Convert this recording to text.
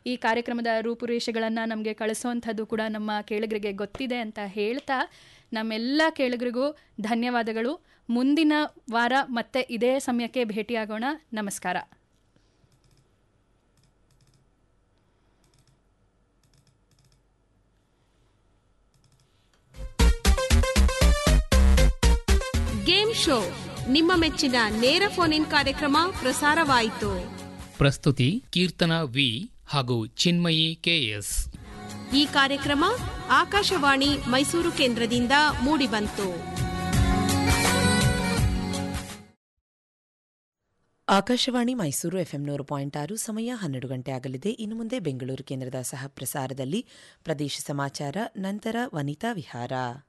ಈ ಕಾರ್ಯಕ್ರಮದ ರೂಪುರೇಷೆಗಳನ್ನು ನಮಗೆ ಕಳಿಸೋವಂಥದ್ದು ಕೂಡ ನಮ್ಮ ಕೇಳುಗರಿಗೆ ಗೊತ್ತಿದೆ ಅಂತ ಹೇಳ್ತಾ ನಮ್ಮೆಲ್ಲ ಕೇಳುಗರಿಗೂ ಧನ್ಯವಾದಗಳು ಮುಂದಿನ ವಾರ ಮತ್ತೆ ಇದೇ ಸಮಯಕ್ಕೆ ಭೇಟಿಯಾಗೋಣ ನಮಸ್ಕಾರ ಗೇಮ್ ಶೋ ನಿಮ್ಮ ಮೆಚ್ಚಿನ ನೇರ ಫೋನ್ ಇನ್ ಕಾರ್ಯಕ್ರಮ ಪ್ರಸಾರವಾಯಿತು ಪ್ರಸ್ತುತಿ ಕೀರ್ತನ ವಿ ಹಾಗೂ ಚಿನ್ಮಯಿ ಕೆಎಸ್ ಈ ಕಾರ್ಯಕ್ರಮ ಆಕಾಶವಾಣಿ ಮೈಸೂರು ಕೇಂದ್ರದಿಂದ ಮೂಡಿಬಂತು ಆಕಾಶವಾಣಿ ಮೈಸೂರು ಎಫ್ಎಂ ನೂರು ಪಾಯಿಂಟ್ ಆರು ಸಮಯ ಹನ್ನೆರಡು ಗಂಟೆ ಆಗಲಿದೆ ಇನ್ನು ಮುಂದೆ ಬೆಂಗಳೂರು ಕೇಂದ್ರದ ಸಹ ಪ್ರಸಾರದಲ್ಲಿ ಪ್ರದೇಶ ಸಮಾಚಾರ ನಂತರ ವನಿತಾ ವಿಹಾರ